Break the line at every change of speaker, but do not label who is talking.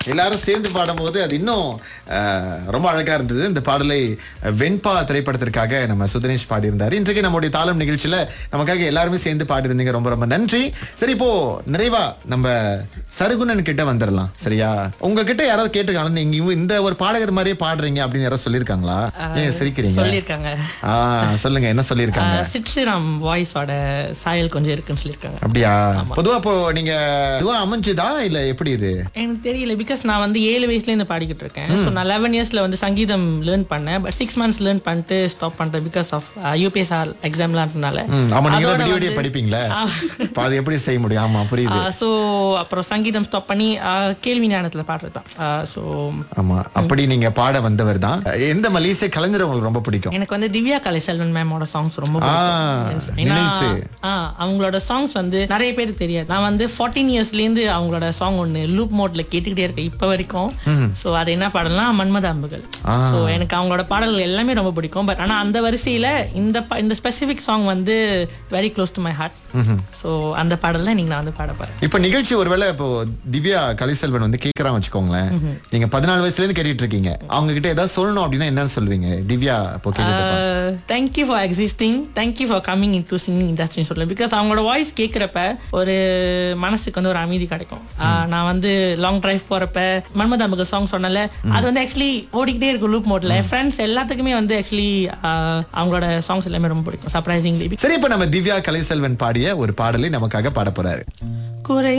எல்லாரும் சேர்ந்து பாடும்போது அது இன்னும் அஹ், ரொம்ப அழகா இருந்தது இந்த பாடலை அஹ், வெண்பா திரைப்படத்திற்காக நம்ம சுதனேஷ் பாடியிருந்தாரு இன்றைக்கு நம்முடைய தாளம் நிகழ்ச்சியில நமக்காக எல்லாருமே சேர்ந்து பாடியிருந்தீங்க ரொம்ப ரொம்ப நன்றி சரி இப்போ நிறைவா நம்ம சருகுணன் கிட்ட வந்துடலாம் சரியா உங்ககிட்ட யாராவது கேட்டுருக்காங்க நீங்க இவ- இந்த ஒரு பாடகர் மாதிரியே பாடுறீங்க அப்படின்னு யாராவது சொல்லியிருக்காங்களா ஏன் சிரிக்கிறீங்க
சொல்லியிருக்காங்க
ஆ சொல்லுங்க என்ன சொல்லியிருக்காங்க
ஆஹ் சித்ஸ்ரீராம் வாய்ஸோட சாயல் கொஞ்சம் இருக்குன்னு சொல்லியிருக்காங்க
அப்படியா பொதுவா இப்போ நீங்க இதுவா அமைஞ்சுதா இல்ல எப்படி இது
எனக்கு தெரியல பிகாஸ் நான் வந்து ஏழு வயசுல இருந்து பாடிக்கிட்டு இருக்கேன் ஸோ நான் லெவன் இயர்ஸ்ல வந்து சங்கீதம் லேர்ன் பண்ணேன் பட் சிக்ஸ் மந்த்ஸ் லேர்ன் பண்ணிட்டு ஸ்டாப் பண்ணிட்டேன் பிகாஸ் ஆஃப் யூபிஎஸ்ஆர் எக்ஸாம்லாம் இருந்தனால
ம், ஆமா நீங்க தான்
அதோட
விடிய விடிய
வந்து-
படிப்பீங்களே இப்ப அது எப்படி செய்ய முடியும் ஆமா புரியுது
ஸோ அப்புறம் சங்கீதம் ஸ்டாப் பண்ணி ஆஹ் கேள்வி ஞானத்தில் பாடுறது தான் ஸோ
ஆமா அப்படி நீங்க பாட வந்தவர் தான் எந்த மலேசிய கலைஞர் உங்களுக்கு ரொம்ப பிடிக்கும்
எனக்கு வந்து திவ்யா கலைசெல்வன் மேமோட சாங்ஸ் ரொம்ப
ஆ,
பிடிக்கும் Yes. ஏன்னா
நினைத்து.
ஆ, அவங்களோட சாங்ஸ் வந்து நிறைய பேருக்கு தெரியாது நான் வந்து ஃபார்ட்டீன் இயர்ஸ்லேருந்து அவங்களோட சாங் ஒன்று லூப் மோட்ல கேட்டுக்கிட்டே இருக்கேன் இப்போ வரைக்கும் ஸோ அது என்ன பாடல்னா மன்மத அம்புகள் ஸோ எனக்கு அவங்களோட பாடல்கள் எல்லாமே ரொம்ப பிடிக்கும் பட் ஆனால் அந்த வரிசையில இந்த ப- இந்த ஸ்பெசிஃபிக் சாங் வந்து very close to my heart so அந்த பாடல்ல நீங்க நான் வந்து பாட போறேன்
இப்ப நிகழ்ச்சி ஒருவேளை இப்போ திவ்யா கலைசெல்வன் வந்து கேக்குறான் வச்சுக்கோங்களேன் நீங்க பதினாலு வயசுல இருந்து கேட்டுட்டு இருக்கீங்க அவங்க கிட்ட ஏதாவது சொல்லணும் அப்படின்னா என்னன்னு சொல்லுவீங்க திவ்யா இப்போ கேட்டுட்டு
thank you for existing thank you for coming in to singing இண்டஸ்ட்ரின்னு சொல்லலாம் பிகாஸ் அவங்களோட வாய்ஸ் கேட்குறப்ப ஒரு மனசுக்கு வந்து ஒரு அமைதி கிடைக்கும் ஆஹ் நான் வந்து லாங் டிரைவ் போறப்ப மன்மத அம்புகள் சாங் சொன்னல அது வந்து ஆக்சுவலி ஓடிக்கிட்டே இருக்கும் லூப் மோட்ல ஃப்ரெண்ட்ஸ் எல்லாத்துக்குமே வந்து ஆக்சுவலி அவங்களோட சாங்ஸ் எல்லாமே ரொம்ப பிடிக்கும் சர்ப்ரைசிங்லி
சரி இப்ப நம்ம திவ்யா கலைசெல்வன் பாடிய ஒரு பாடலை நமக்காக பாட போறாரு
குறை